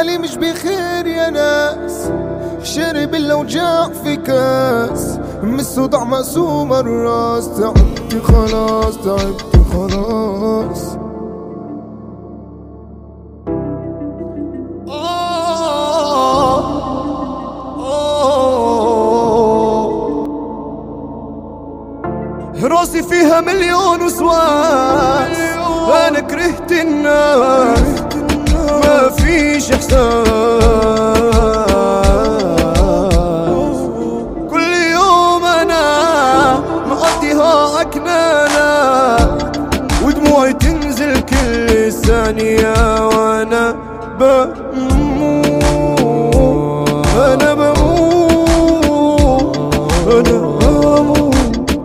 حالي مش بخير يا ناس شرب الاوجاع في كاس من الصداع مقسوم الراس تعبت خلاص تعبت خلاص راسي فيها مليون وسواس انا كرهت الناس ما فيش احساس كل يوم انا مقضيها اكنانة ودموعي تنزل كل ثانية وانا بموت انا بموت انا بموت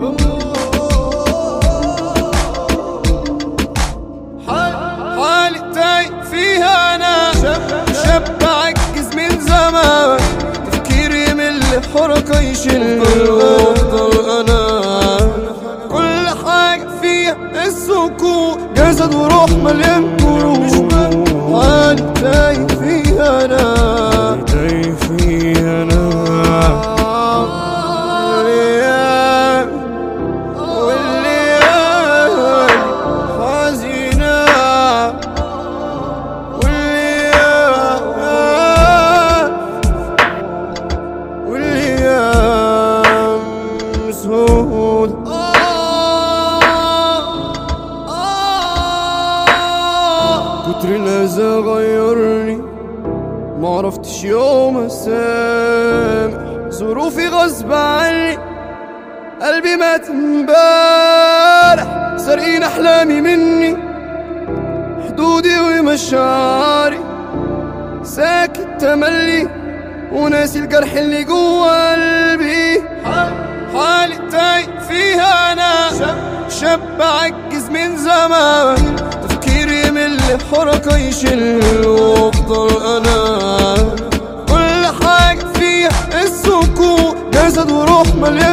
حالي تايه فيها انا شاب عجز من زمان تفكيري من الحركة يشل افضل انا كل حاجة فيها السكون جسد وروح مليان جروح حالي تايه فيها انا تايه فيها انا والليالي حزينة والليالي والأيام سهول كتر الأذى غيرني معرفتش يوم اسامح ظروفي غصب عني قلبي مات امبارح سارقين احلامي مني حدودي ومشاعري ساكت تملي وناسي الجرح اللي جوا قلبي حالي تايه فيها انا شاب عجز من زمان تفكيري من الحركة يشل وافضل انا كل حاجة فيها السكون جسد وروح مليان